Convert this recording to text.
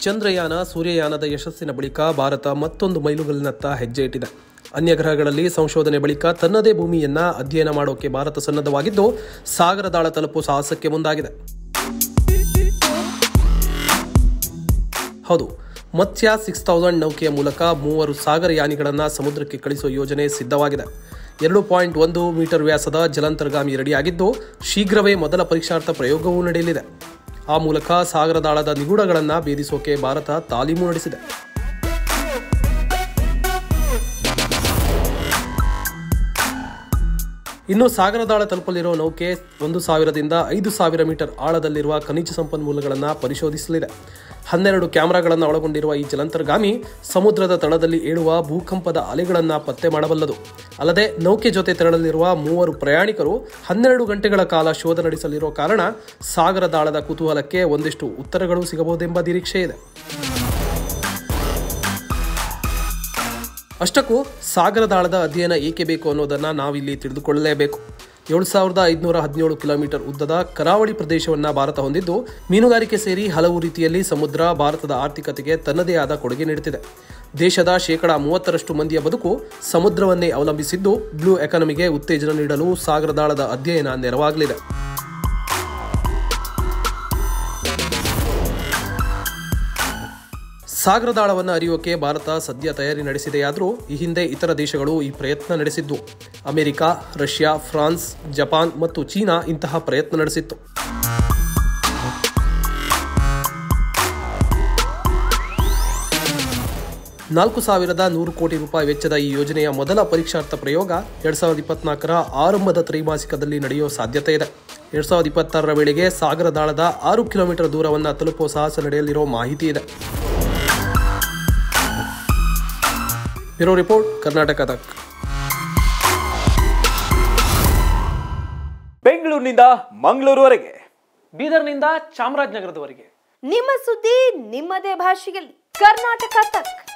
ಚಂದ್ರಯಾನ ಸೂರ್ಯಯಾನದ ಯಶಸ್ಸಿನ ಬಳಿಕ ಭಾರತ ಮತ್ತೊಂದು ಮೈಲುಗಲ್ಲಿನತ್ತ ಹೆಜ್ಜೆ ಇಟ್ಟಿದೆ ಅನ್ಯ ಗ್ರಹಗಳಲ್ಲಿ ಸಂಶೋಧನೆ ಬಳಿಕ ತನ್ನದೇ ಭೂಮಿಯನ್ನ ಅಧ್ಯಯನ ಮಾಡೋಕೆ ಭಾರತ ಸನ್ನದ್ಧವಾಗಿದ್ದು ಸಾಗರದಾಳ ತಲುಪುವ ಸಾಹಸಕ್ಕೆ ಮುಂದಾಗಿದೆ ಹೌದು ಮತ್ಸ್ಯ ಸಿಕ್ಸ್ ತೌಸಂಡ್ ನೌಕೆಯ ಮೂಲಕ ಮೂವರು ಸಾಗರಯಾನಿಗಳನ್ನು ಸಮುದ್ರಕ್ಕೆ ಕಳಿಸುವ ಯೋಜನೆ ಸಿದ್ಧವಾಗಿದೆ ಎರಡು ಪಾಯಿಂಟ್ ಒಂದು ಮೀಟರ್ ವ್ಯಾಸದ ಜಲಾಂತರ್ಗಾಮಿ ರೆಡಿಯಾಗಿದ್ದು ಶೀಘ್ರವೇ ಮೊದಲ ಪರೀಕ್ಷಾರ್ಥ ಪ್ರಯೋಗವೂ ನಡೆಯಲಿದೆ ಆ ಮೂಲಕ ಸಾಗರದಾಳದ ನಿಗೂಢಗಳನ್ನು ಭೇದಿಸೋಕೆ ಭಾರತ ತಾಲೀಮು ನಡೆಸಿದೆ ಇನ್ನು ಸಾಗರದಾಳ ತಲುಪಲಿರುವ ನೌಕೆ ಒಂದು ಸಾವಿರದಿಂದ ಐದು ಸಾವಿರ ಮೀಟರ್ ಆಳದಲ್ಲಿರುವ ಖನಿಜ ಸಂಪನ್ಮೂಲಗಳನ್ನು ಪರಿಶೋಧಿಸಲಿದೆ ಹನ್ನೆರಡು ಕ್ಯಾಮೆರಾಗಳನ್ನು ಒಳಗೊಂಡಿರುವ ಈ ಜಲಂತರ್ಗಾಮಿ ಸಮುದ್ರದ ತಳದಲ್ಲಿ ಏಳುವ ಭೂಕಂಪದ ಅಲೆಗಳನ್ನು ಪತ್ತೆ ಮಾಡಬಲ್ಲದು ಅಲ್ಲದೆ ನೌಕೆ ಜೊತೆ ತೆರಳಲಿರುವ ಮೂವರು ಪ್ರಯಾಣಿಕರು ಹನ್ನೆರಡು ಗಂಟೆಗಳ ಕಾಲ ಶೋಧ ನಡೆಸಲಿರುವ ಕಾರಣ ಸಾಗರದಾಳದ ಕುತೂಹಲಕ್ಕೆ ಒಂದಿಷ್ಟು ಉತ್ತರಗಳು ಸಿಗಬಹುದೆಂಬ ನಿರೀಕ್ಷೆ ಇದೆ ಅಷ್ಟಕ್ಕೂ ಸಾಗರದಾಳದ ಅಧ್ಯಯನ ಏಕೆ ಬೇಕು ಅನ್ನೋದನ್ನು ನಾವಿಲ್ಲಿ ತಿಳಿದುಕೊಳ್ಳಲೇಬೇಕು ಏಳು ಸಾವಿರದ ಐದುನೂರ ಹದಿನೇಳು ಕಿಲೋಮೀಟರ್ ಉದ್ದದ ಕರಾವಳಿ ಪ್ರದೇಶವನ್ನು ಭಾರತ ಹೊಂದಿದ್ದು ಮೀನುಗಾರಿಕೆ ಸೇರಿ ಹಲವು ರೀತಿಯಲ್ಲಿ ಸಮುದ್ರ ಭಾರತದ ಆರ್ಥಿಕತೆಗೆ ತನ್ನದೇ ಆದ ಕೊಡುಗೆ ನೀಡುತ್ತಿದೆ ದೇಶದ ಶೇಕಡಾ ಮೂವತ್ತರಷ್ಟು ಮಂದಿಯ ಬದುಕು ಸಮುದ್ರವನ್ನೇ ಅವಲಂಬಿಸಿದ್ದು ಬ್ಲೂ ಎಕಾನಮಿಗೆ ಉತ್ತೇಜನ ನೀಡಲು ಸಾಗರದಾಳದ ಅಧ್ಯಯನ ನೆರವಾಗಲಿದೆ ಸಾಗರದಾಳವನ್ನು ಅರಿಯೋಕೆ ಭಾರತ ಸದ್ಯ ತಯಾರಿ ನಡೆಸಿದೆಯಾದರೂ ಈ ಹಿಂದೆ ಇತರ ದೇಶಗಳು ಈ ಪ್ರಯತ್ನ ನಡೆಸಿದ್ದು ಅಮೆರಿಕ ರಷ್ಯಾ ಫ್ರಾನ್ಸ್ ಜಪಾನ್ ಮತ್ತು ಚೀನಾ ಇಂತಹ ಪ್ರಯತ್ನ ನಡೆಸಿತ್ತು ನಾಲ್ಕು ಸಾವಿರದ ನೂರು ಕೋಟಿ ರೂಪಾಯಿ ವೆಚ್ಚದ ಈ ಯೋಜನೆಯ ಮೊದಲ ಪರೀಕ್ಷಾರ್ಥ ಪ್ರಯೋಗ ಎರಡ್ ಸಾವಿರದ ಇಪ್ಪತ್ನಾಲ್ಕರ ಆರಂಭದ ತ್ರೈಮಾಸಿಕದಲ್ಲಿ ನಡೆಯುವ ಸಾಧ್ಯತೆ ಇದೆ ಎರಡ್ ಸಾವಿರದ ಇಪ್ಪತ್ತಾರರ ವೇಳೆಗೆ ಸಾಗರದಾಳದ ಆರು ಕಿಲೋಮೀಟರ್ ದೂರವನ್ನು ತಲುಪುವ ಸಾಹಸ ನಡೆಯಲಿರೋ ಮಾಹಿತಿ ಇದೆ ಬ್ಯೂರೋ ರಿಪೋರ್ಟ್ ಕರ್ನಾಟಕ ತಕ್ ಬೆಂಗಳೂರಿನಿಂದ ಮಂಗಳೂರುವರೆಗೆ ಬೀದರ್ನಿಂದ ಚಾಮರಾಜನಗರದವರೆಗೆ ನಿಮ್ಮ ಸುದ್ದಿ ನಿಮ್ಮದೇ ಭಾಷೆಯಲ್ಲಿ ಕರ್ನಾಟಕ ತಕ್